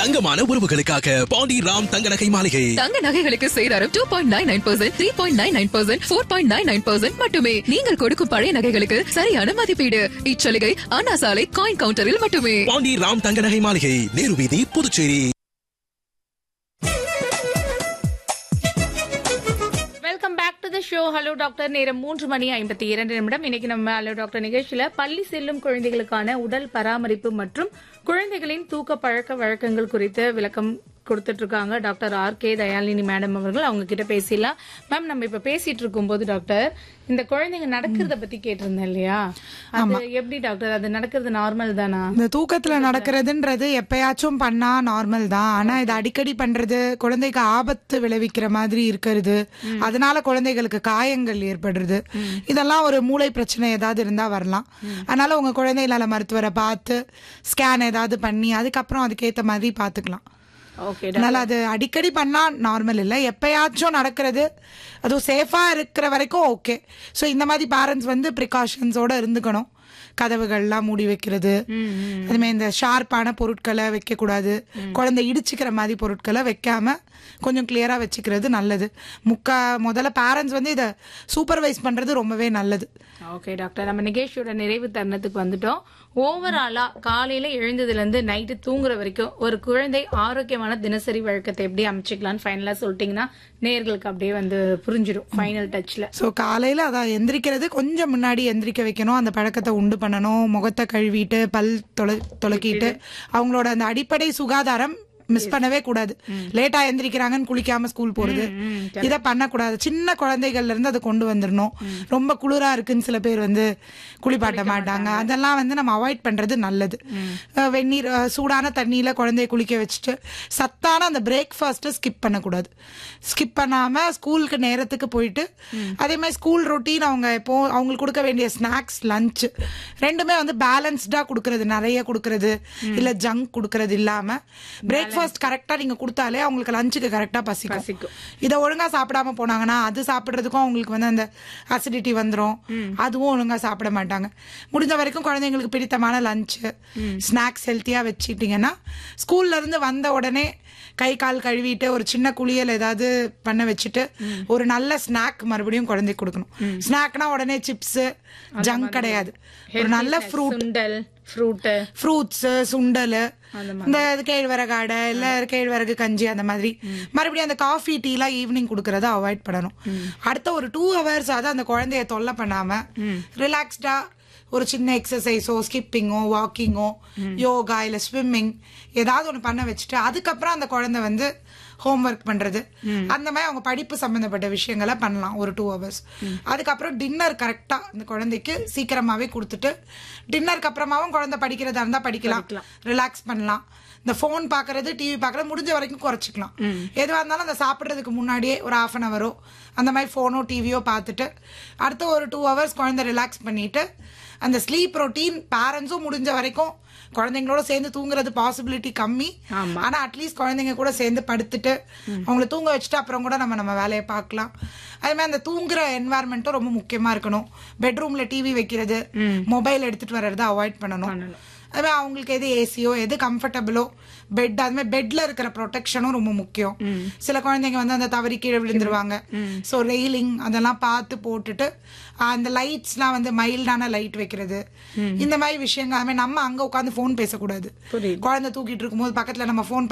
தங்கமான உறவுகளுக்காக பாண்டி ராம் தங்க நகை மாளிகை தங்க நகைகளுக்கு சேதாரம் two point nine nine percent three point nine nine percent four point nine nine percent மட்டுமே நீங்கள் கொடுக்கும் பழைய நகைகளுக்கு சரியான மதிப்பீடு இச்சலுகை அண்ணா சாலை காயின் கவுண்டரில் மட்டுமே பாண்டி ராம் தங்க நகை மாளிகை நேரு வீதி Puducherry welcome back to the show hello doctor நேரம் மூன்று மணி ஐம்பத்தி இரண்டு நிமிடம் இன்னைக்கு நம்ம ஹலோ டாக்டர் நிகழ்ச்சியில பள்ளி செல்லும் குழந்தைகளுக்கான உடல் பராமரிப்பு மற்றும் குழந்தைகளின் தூக்க பழக்க வழக்கங்கள் குறித்து விளக்கம் கொடுத்துட்டு இருக்காங்க doctor R K Dhayalini madam அவர்கள் அவங்க கிட்ட பேசிடலாம் மேம் நம்ம இப்ப பேசிட்டு இருக்கும்போது டாக்டர் இந்த குழந்தைங்க நடக்கிறத பத்தி கேட்டிருந்தேன் இல்லையா அது எப்படி டாக்டர் அது நடக்கிறது நார்மல் தானா இந்த தூக்கத்துல நடக்கிறதுன்றது எப்பயாச்சும் பண்ணா நார்மல் தான் ஆனா இது அடிக்கடி பண்றது குழந்தைக்கு ஆபத்து விளைவிக்கிற மாதிரி இருக்கிறது அதனால குழந்தைகளுக்கு காயங்கள் ஏற்படுறது இதெல்லாம் ஒரு மூளை பிரச்சனை ஏதாவது இருந்தா வரலாம் அதனால உங்க குழந்தை நல மருத்துவரை பார்த்து ஸ்கேன் ஏதாவது பண்ணி அதுக்கப்புறம் அதுக்கேத்த மாதிரி பாத்துக்கலாம் ஓகே அதனால அது அடிக்கடி பண்ணா நார்மல் இல்லை எப்பயாச்சும் நடக்கிறது அதுவும் சேஃபா இருக்கிற வரைக்கும் ஓகே ஸோ இந்த மாதிரி பேரண்ட்ஸ் வந்து ப்ரிகாஷன்ஸோட இருந்துக்கணும் கதவுகள்லாம் மூடி வைக்கிறது அதுமாதிரி இந்த ஷார்ப்பான பொருட்களை வைக்கக்கூடாது குழந்தை இடிச்சுக்கிற மாதிரி பொருட்களை வைக்காம கொஞ்சம் கிளியரா வச்சுக்கிறது நல்லது முக்கா முதல்ல பேரண்ட்ஸ் வந்து இதை சூப்பர்வைஸ் பண்றது ரொம்பவே நல்லது ஓகே டாக்டர் நம்ம நிகழ்ச்சியோட நிறைவு தருணத்துக்கு வந்துட்டோம் ஓவராலா காலையில எழுந்ததுல இருந்து நைட்டு தூங்குற வரைக்கும் ஒரு குழந்தை ஆரோக்கியமான தினசரி வழக்கத்தை எப்படி அமைச்சுக்கலாம்னு ஃபைனலா சொல்லிட்டீங்கன்னா நேர்களுக்கு அப்படியே வந்து புரிஞ்சிடும் ஃபைனல் டச்ல ஸோ காலையில் அதான் எந்திரிக்கிறது கொஞ்சம் முன்னாடி எந்திரிக்க வைக்கணும் அந்த பழக்கத்தை உண்டு பண்ணணும் முகத்தை கழுவிட்டு பல் தொலை தொலைக்கிட்டு அவங்களோட அந்த அடிப்படை சுகாதாரம் மிஸ் பண்ணவே கூடாது லேட்டா எந்திரிக்கிறாங்கன்னு குளிக்காம ஸ்கூல் போறது இதை பண்ணக்கூடாது சின்ன குழந்தைகள்ல இருந்து அதை கொண்டு வந்துடணும் ரொம்ப குளிரா இருக்குன்னு சில பேர் வந்து குளிப்பாட்ட மாட்டாங்க அதெல்லாம் வந்து நம்ம அவாய்ட் பண்றது நல்லது அஹ் வெந்நீர் அஹ் சூடான தண்ணியில குழந்தைய குளிக்க வச்சுட்டு சத்தான அந்த பிரேக்ஃபாஸ்ட்டை ஸ்கிப் பண்ணக்கூடாது ஸ்கிப் பண்ணாம ஸ்கூலுக்கு நேரத்துக்கு போயிட்டு அதே மாதிரி ஸ்கூல் ரொட்டீன் அவங்க இப்போ அவங்களுக்கு கொடுக்க வேண்டிய ஸ்நாக்ஸ் லஞ்ச் ரெண்டுமே வந்து பேலன்ஸ்டா கொடுக்கறது நிறைய கொடுக்கறது இல்ல ஜங்க் கொடுக்கறது இல்லாம பிரேக்ஃபாஸ்ட் கரெக்டா நீங்க கொடுத்தாலே அவங்களுக்கு லஞ்சுக்கு கரெக்டா பசிக்கும் பசிக்கும். இதை ஒழுங்கா சாப்பிடாம போனாங்கன்னா அது சாப்பிடுறதுக்கும் அவங்களுக்கு வந்து அந்த அசிடிட்டி வந்துரும் அதுவும் ஒழுங்கா சாப்பிட மாட்டாங்க முடிஞ்ச வரைக்கும் குழந்தைங்களுக்கு பிடித்தமான லஞ்ச் ஸ்நாக்ஸ் ஹெல்த்தியா வச்சுக்கிட்டீங்கன்னா ஸ்கூல்ல இருந்து வந்த உடனே கை கால் கழுவிட்டு ஒரு சின்ன குளியல் ஏதாவது பண்ண வச்சுட்டு ஒரு நல்ல ஸ்நாக் மறுபடியும் குழந்தைக்கு கொடுக்கணும் ஸ்நாக்னா உடனே சிப்ஸ் ஜங்க் கிடையாது ஒரு நல்ல ஃப்ரூட் சுண்டல் ஃப்ரூட்டு ஃப்ரூட்ஸ் சுண்டல் இந்த கேழ்வரகு அடை இல்ல கேழ்வரகு கஞ்சி அந்த மாதிரி மறுபடியும் அந்த காஃபி டீலாம் ஈவினிங் கொடுக்கறத அவாய்ட் பண்ணணும் அடுத்த ஒரு டூ ஹவர்ஸ் ஆகுது அந்த குழந்தைய தொல்லை பண்ணாம ரிலாக்ஸ்டா ஒரு சின்ன எக்ஸசைஸோ ஸ்கிப்பிங்கோ வாக்கிங்கோ யோகா இல்ல ஸ்விம்மிங் ஏதாவது ஒன்று பண்ண வச்சுட்டு அதுக்கப்புறம் அந்த குழந்தை வந்து ஹோம்ஒர்க் பண்றது அந்த மாதிரி அவங்க படிப்பு சம்பந்தப்பட்ட விஷயங்களை பண்ணலாம் ஒரு டூ ஹவர்ஸ் அதுக்கப்புறம் டின்னர் கரெக்டா அந்த குழந்தைக்கு சீக்கிரமாவே கொடுத்துட்டு டின்னருக்கு அப்புறமாவும் குழந்தை படிக்கிறதா இருந்தா படிக்கலாம் ரிலாக்ஸ் பண்ணலாம் இந்த ஃபோன் பாக்குறது டிவி பாக்குறது முடிஞ்ச வரைக்கும் குறைச்சிக்கலாம் எதுவா இருந்தாலும் அந்த சாப்பிடுறதுக்கு முன்னாடியே ஒரு ஹாஃப் அன் ஹவரோ அந்த மாதிரி ஃபோனோ டிவியோ பார்த்துட்டு அடுத்த ஒரு டூ ஹவர்ஸ் குழந்தை ரிலாக்ஸ் பண்ணிட்டு அந்த ஸ்லீப் ரொட்டீன் பேரண்ட்ஸும் முடிஞ்ச வரைக்கும் குழந்தைங்களோட சேர்ந்து தூங்குறது பாசிபிலிட்டி கம்மி ஆனா அட்லீஸ்ட் குழந்தைங்க கூட சேர்ந்து படுத்துட்டு அவங்கள தூங்க வச்சுட்டு அப்புறம் கூட நம்ம நம்ம வேலையை பார்க்கலாம் அதே மாதிரி அந்த தூங்குற என்வாயர்மெண்ட்டும் ரொம்ப முக்கியமா இருக்கணும் பெட்ரூம்ல டிவி வைக்கிறது மொபைல் எடுத்துட்டு வர்றதை அவாய்ட் பண்ணணும் அது மாதிரி அவங்களுக்கு எது ஏசியோ எது கம்ஃபர்டபுளோ பெட் அது மாதிரி பெட்ல இருக்கிற ப்ரொடெக்ஷனும் ரொம்ப முக்கியம் சில குழந்தைங்க வந்து அந்த தவறி கீழே விழுந்துருவாங்க ஸோ ரெயிலிங் அதெல்லாம் பார்த்து போட்டுட்டு அந்த லைட்ஸ்லாம் வந்து மைல்டான லைட் வைக்கிறது இந்த மாதிரி விஷயங்கள் அது மாதிரி நம்ம அங்க உட்காந்து ஃபோன் பேசக்கூடாது குழந்தை தூக்கிட்டு இருக்கும்போது பக்கத்துல நம்ம ஃபோன்